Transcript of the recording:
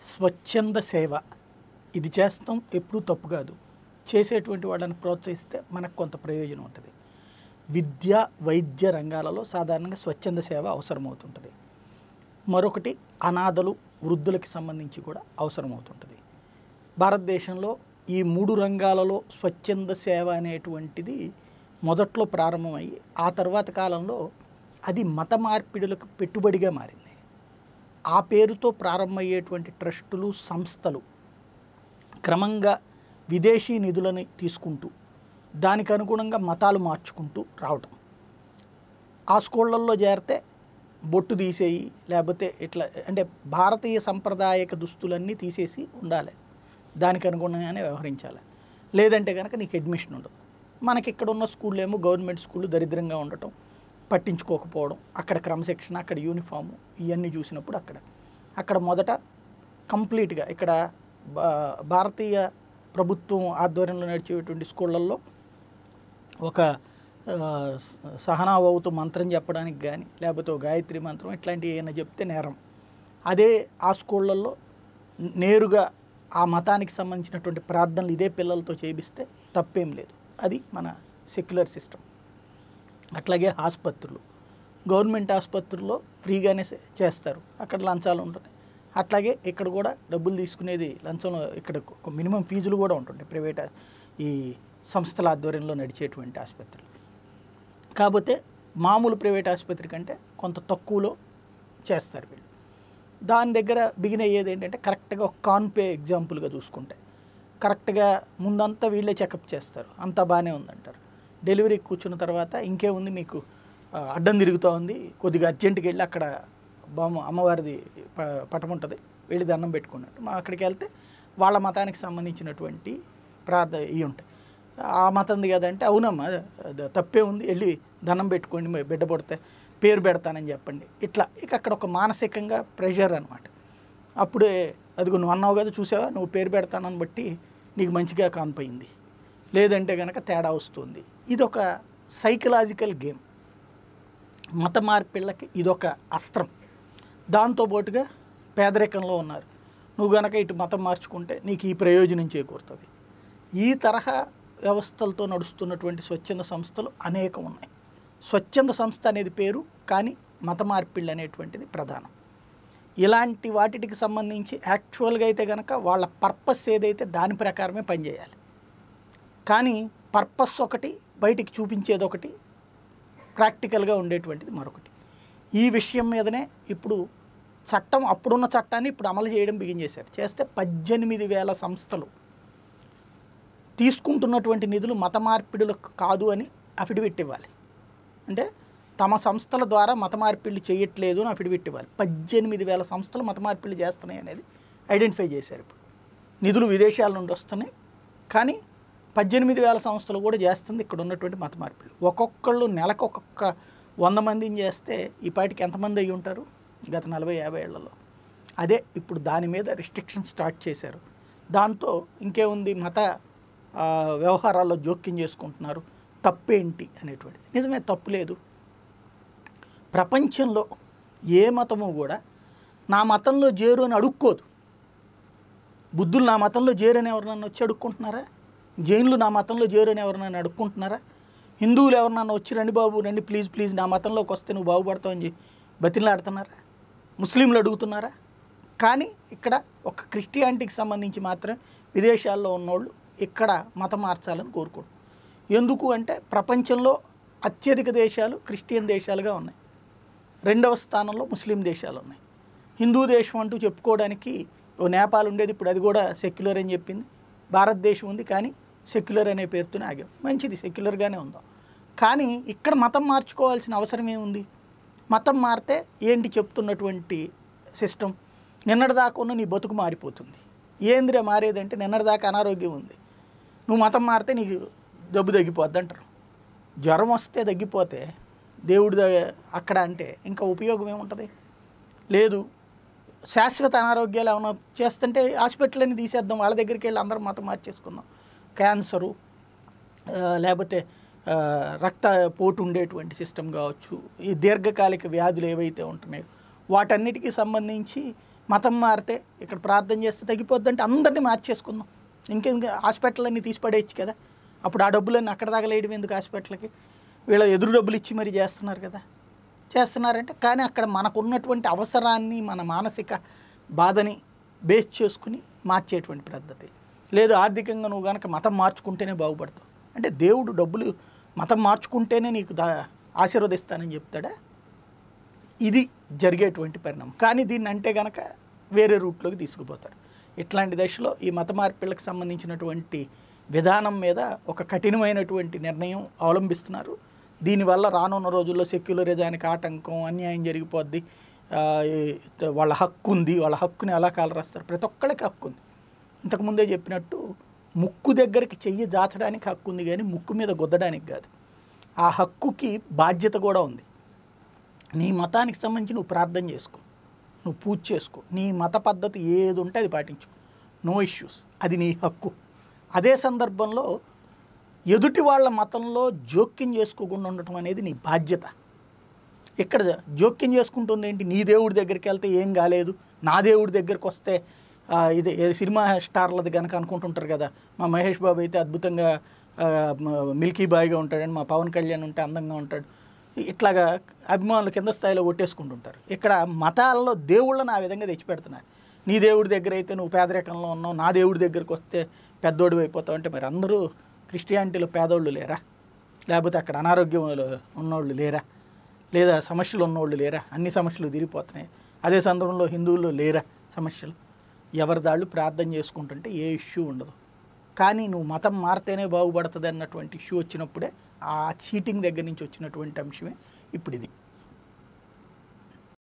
స్వచ్ఛంద సేవ ఇది చేస్తాం ఎప్పుడూ తప్పు కాదు చేసేటువంటి వాళ్ళని ప్రోత్సహిస్తే మనకు కొంత ప్రయోజనం ఉంటుంది విద్య వైద్య రంగాలలో సాధారణంగా స్వచ్ఛంద సేవ అవసరమవుతుంటుంది మరొకటి అనాథలు వృద్ధులకి సంబంధించి కూడా అవసరమవుతుంటుంది భారతదేశంలో ఈ మూడు రంగాలలో స్వచ్ఛంద సేవ అనేటువంటిది మొదట్లో ప్రారంభమయ్యి ఆ తర్వాత కాలంలో అది మత మార్పిడులకు పెట్టుబడిగా మారింది ఆ పేరుతో ప్రారంభమయ్యేటువంటి ట్రస్టులు సంస్థలు క్రమంగా విదేశీ నిధులని తీసుకుంటూ దానికి అనుగుణంగా మతాలు మార్చుకుంటూ రావటం ఆ స్కూళ్ళల్లో చేరితే బొట్టు తీసేయి లేకపోతే ఇట్లా అంటే భారతీయ సంప్రదాయక దుస్తులన్నీ తీసేసి ఉండాలి దానికి అనుగుణంగానే వ్యవహరించాలి లేదంటే కనుక నీకు అడ్మిషన్ ఉండదు మనకి ఇక్కడ ఉన్న స్కూళ్ళు ఏమో గవర్నమెంట్ స్కూళ్ళు దరిద్రంగా ఉండటం పట్టించుకోకపోవడం అక్కడ క్రమశిక్షణ అక్కడ యూనిఫాము ఇవన్నీ చూసినప్పుడు అక్కడ అక్కడ మొదట కంప్లీట్గా ఇక్కడ భా- భారతీయ ప్రభుత్వం ఆధ్వర్యంలో నడిచేటువంటి స్కూళ్ళల్లో ఒక ఆ, స- సహనావవుతూ మంత్రం చెప్పడానికి కానీ లేకపోతే ఒక గాయత్రి మంత్రం ఇట్లాంటివి ఏమైనా చెప్తే నేరం అదే ఆ స్కూళ్ళల్లో నేరుగా ఆ మతానికి సంబంధించినటువంటి ప్రార్థనలు ఇదే పిల్లలతో చేపిస్తే తప్పేం లేదు అది మన సెక్యులర్ సిస్టమ్ అట్లాగే ఆసుపత్రులు గవర్నమెంట్ ఆసుపత్రుల్లో ఫ్రీగానే సే- చేస్తారు అక్కడ లంచాలు ఉంటాయి అట్లాగే ఇక్కడ కూడా డబ్బులు తీసుకునేది లంచంలో ఇక్కడ ఒక మినిమం ఫీజులు కూడా ఉంటుంటాయి ప్రైవేట్ ఆ- ఈ సంస్థల ఆధ్వర్యంలో నడిచేటువంటి ఆసుపత్రులు కాకపోతే మామూలు ప్రైవేట్ ఆసుపత్రి కంటే కొంత తక్కువలో చేస్తారు వీళ్ళు దాని దగ్గర బిగిన్ అయ్యేది ఏంటంటే కరెక్ట్గా ఒక కాన్పే ఎగ్జాంపుల్గా చూసుకుంటే కరెక్ట్గా ముందంతా వీళ్ళే చెకప్ చేస్తారు అంతా బాగానే ఉందంటారు డెలివరీకి కూర్చున్న తర్వాత ఇంకేముంది మీకు ఆ, అడ్డం తిరుగుతూ ఉంది కొద్దిగా అర్జెంటుకి వెళ్ళి అక్కడ బామ్మ అమ్మవారిది ప- పటం ఉంటుంది వెళ్ళి దండం పెట్టుకున్నట్టు మా అక్కడికి వెళ్తే వాళ్ళ మతానికి సంబంధించినటువంటి ప్రార్థ ఇవి ఉంటాయి ఆ మతంది కదంటే అవునమ్మా అది తప్పే ఉంది వెళ్ళి దండం పెట్టుకోండి మీ బిడ్డ పుడితే పేరు పెడతానని చెప్పండి ఇట్లా ఇక అక్కడ ఒక మానసికంగా ప్రెషర్ అనమాట అప్పుడే అదిగో నువ్వు అన్నావు కదా చూసావా నువ్వు పేరు పెడతానని బట్టి నీకు మంచిగా కానిపోయింది లేదంటే కనుక తేడా వస్తుంది ఇది ఒక సైకలాజికల్ గేమ్ మత మార్పిళ్ళకి ఇదొక అస్త్రం దాంతోపాటుగా పేదరికంలో ఉన్నారు నువ్వు గనక ఇటు మతం మార్చుకుంటే నీకు ఈ ప్రయోజనం చేకూరుతుంది ఈ తరహా వ్యవస్థలతో నడుస్తున్నటువంటి స్వచ్ఛంద సంస్థలు అనేకం ఉన్నాయి స్వచ్ఛంద సంస్థ అనేది పేరు కానీ మత మార్పిళ్ళు అనేటువంటిది ప్రధానం ఇలాంటి వాటికి సంబంధించి యాక్చువల్గా అయితే కనుక వాళ్ళ పర్పస్ ఏదైతే దాని ప్రకారమే పనిచేయాలి కానీ పర్పస్ ఒకటి బయటికి చూపించేది ఒకటి ప్రాక్టికల్గా ఉండేటువంటిది మరొకటి ఈ విషయం మీదనే ఇప్పుడు చట్టం అప్పుడున్న చట్టాన్ని ఇప్పుడు అమలు చేయడం బిగిన్ చేశారు చేస్తే పద్దెనిమిది వేల సంస్థలు తీసుకుంటున్నటువంటి నిధులు మత మార్పిడులకు కాదు అని అఫిడవిట్ ఇవ్వాలి అంటే తమ సంస్థల ద్వారా మత మార్పిళ్ళు చేయట్లేదు అని అఫిడవిట్ ఇవ్వాలి పద్దెనిమిది వేల సంస్థలు మత మార్పిళ్ళు చేస్తున్నాయి అనేది ఐడెంటిఫై చేశారు ఇప్పుడు నిధులు విదేశాల నుండి వస్తున్నాయి కానీ పద్దెనిమిది వేల సంస్థలు కూడా చేస్తుంది ఇక్కడ ఉన్నటువంటి మత మార్పిళ్ళు ఒక్కొక్కళ్ళు నెలకు ఒక్కొక్క వంద మందిని చేస్తే ఈ పాటికి ఎంతమంది అయ్యి ఉంటారు గత నలభై యాభై ఏళ్లలో అదే ఇప్పుడు దాని మీద రిస్ట్రిక్షన్ స్టార్ట్ చేశారు దాంతో ఇంకేముంది మత ఆ, వ్యవహారాల్లో జోక్యం చేసుకుంటున్నారు తప్పేంటి అనేటువంటిది నిజమే తప్పు లేదు ప్రపంచంలో ఏ మతము కూడా నా మతంలో చేరు అని అడుక్కోదు బుద్ధులు నా మతంలో చేరని ఎవరినన్నా వచ్చి అడుక్కుంటున్నారా జైన్లు నా మతంలో చేరని ఎవరినైనా అడుక్కుంటున్నారా హిందువులు ఎవరినన్నా వచ్చి రండి బాబు రండి ప్లీజ్ ప్లీజ్ నా మతంలోకి వస్తే నువ్వు బాగుపడతావు అని చెప్పి బతిలాడుతున్నారా ముస్లింలు అడుగుతున్నారా కానీ ఇక్కడ ఒక క్రిస్టియానిటీకి సంబంధించి మాత్రం విదేశాల్లో ఉన్నోళ్ళు ఇక్కడ మతం మార్చాలని కోరుకుంటున్నారు ఎందుకు అంటే ప్రపంచంలో అత్యధిక దేశాలు క్రిస్టియన్ దేశాలుగా ఉన్నాయి రెండవ స్థానంలో ముస్లిం దేశాలు ఉన్నాయి హిందూ దేశం అంటూ చెప్పుకోవడానికి ఓ నేపాల్ ఉండేది ఇప్పుడు అది కూడా సెక్యులర్ అని చెప్పింది భారతదేశం ఉంది కానీ సెక్యులర్ అనే పేరుతోనే ఆగాం మంచిది సెక్యులర్గానే ఉందాం కానీ ఇక్కడ మతం మార్చుకోవాల్సిన అవసరం ఏముంది మతం మారితే ఏంటి చెప్తున్నటువంటి సిస్టమ్ నిన్నటిదాకా ఉన్న నీ బతుకు మారిపోతుంది ఏందిరా మారేదంటే నిన్నటిదాకా అనారోగ్యం ఉంది నువ్వు మతం మారితే నీకు జబ్బు తగ్గిపోద్ది అంటారు జ్వరం వస్తే తగ్గిపోతే దేవుడి ద- అక్కడ అంటే ఇంకా ఉపయోగం ఏముంటుంది లేదు శాశ్వత అనారోగ్యాలు ఏమైనా చేస్తుంటే హాస్పిటల్ అని తీసేద్దాం వాళ్ళ దగ్గరికి వెళ్ళి అందరం మతం మార్చేసుకుందాం క్యాన్సరు ఆ, లేకపోతే ఆ, రక్త పోటు ఉండేటువంటి సిస్టమ్ కావచ్చు ఈ దీర్ఘకాలిక వ్యాధులు ఏవైతే ఉంటున్నాయో వాటన్నిటికీ సంబంధించి మతం మారితే ఇక్కడ ప్రార్థన చేస్తే తగ్గిపోద్ది అంటే అందరినీ మార్చేసుకుందాం ఇంకెందుకు హాస్పిటల్ అన్నీ తీసి పడేయచ్చు కదా అప్పుడు ఆ డబ్బులన్నీ అక్కడ తగలేయడం ఎందుకు హాస్పిటల్కి వీళ్ళ ఎదురు డబ్బులు ఇచ్చి మరి చేస్తున్నారు కదా చేస్తున్నారంటే కానీ అక్కడ మనకు ఉన్నటువంటి అవసరాన్ని మన మానసిక బాధని బేస్ చేసుకుని మార్చేటువంటి పద్ధతి లేదు ఆర్థికంగా నువ్వు కనుక మతం మార్చుకుంటేనే బాగుపడతావు అంటే దేవుడు డబ్బులు మతం మార్చుకుంటేనే నీకు దా ఆశీర్వదిస్తానని చెప్తాడా ఇది జరిగేటువంటి పరిణామం కానీ దీన్ని అంటే గనక వేరే రూట్లోకి తీసుకుపోతారు ఇట్లాంటి దశలో ఈ మత మార్పిళ్ళకి సంబంధించినటువంటి విధానం మీద ఒక కఠినమైనటువంటి నిర్ణయం అవలంబిస్తున్నారు దీనివల్ల రానున్న రోజుల్లో సెక్యులరిజానికి ఆటంకం అన్యాయం జరిగిపోద్ది ఆ, ఈ- వాళ్ళ హక్కు ఉంది వాళ్ళ హక్కుని ఎలా కాలరాస్తారు ప్రతి ఒక్కళ్ళకి హక్కు ఉంది ఇంతకుముందే చెప్పినట్టు ముక్కు దగ్గరికి చెయ్యి దాచడానికి హక్కు ఉంది కానీ ముక్కు మీద గుద్దడానికి కాదు ఆ హక్కుకి బాధ్యత కూడా ఉంది నీ మతానికి సంబంధించి నువ్వు ప్రార్థన చేసుకో నువ్వు పూజ చేసుకో నీ మత పద్ధతి ఏది ఉంటే అది పాటించు నో ఇష్యూస్ అది నీ హక్కు అదే సందర్భంలో ఎదుటి వాళ్ళ మతంలో జోక్యం చేసుకోకుండా ఉండటం అనేది నీ బాధ్యత ఇక్కడ జోక్యం చేసుకుంటుంది ఏంటి నీ దేవుడి దగ్గరికి వెళ్తే ఏం కాలేదు నా దేవుడి దగ్గరికి వస్తే ఆ, ఇది ఇది సినిమా స్టార్లది కనుక అనుకుంటుంటారు కదా మా మహేష్ బాబు అయితే అద్భుతంగా ఆ, మ- మిల్కీ బాయ్గా ఉంటాడని మా పవన్ కళ్యాణ్ ఉంటే అందంగా ఉంటాడు ఇట్లాగా అభిమానులు కింద స్థాయిలో కొట్టేసుకుంటుంటారు ఇక్కడ మతాల్లో దేవుళ్ళని ఆ విధంగా తెచ్చిపెడుతున్నారు నీ దేవుడి దగ్గర అయితే నువ్వు పేదరికంలో ఉన్నావు నా దేవుడి దగ్గరికి వస్తే పెద్దోడు అయిపోతావు అంటే మరి అందరూ క్రిస్టియానిటీలో పేదోళ్ళు లేరా లేకపోతే అక్కడ అనారోగ్యం ఉన్నోళ్ళు లేరా లేదా సమస్యలు ఉన్నోళ్ళు లేరా అన్ని సమస్యలు తిరిగిపోతున్నాయి అదే సందర్భంలో హిందువుల్లో లేరా సమస్యలు ఎవరి దాళ్ళు ప్రార్థన చేసుకుంటుంటే ఏ ఇష్యూ ఉండదు కానీ నువ్వు మతం మారితేనే బాగుపడుతుంది అన్నటువంటి ఇష్యూ వచ్చినప్పుడే ఆ చీటింగ్ దగ్గర నుంచి వచ్చినటువంటి అంశమే ఇప్పుడు ఇది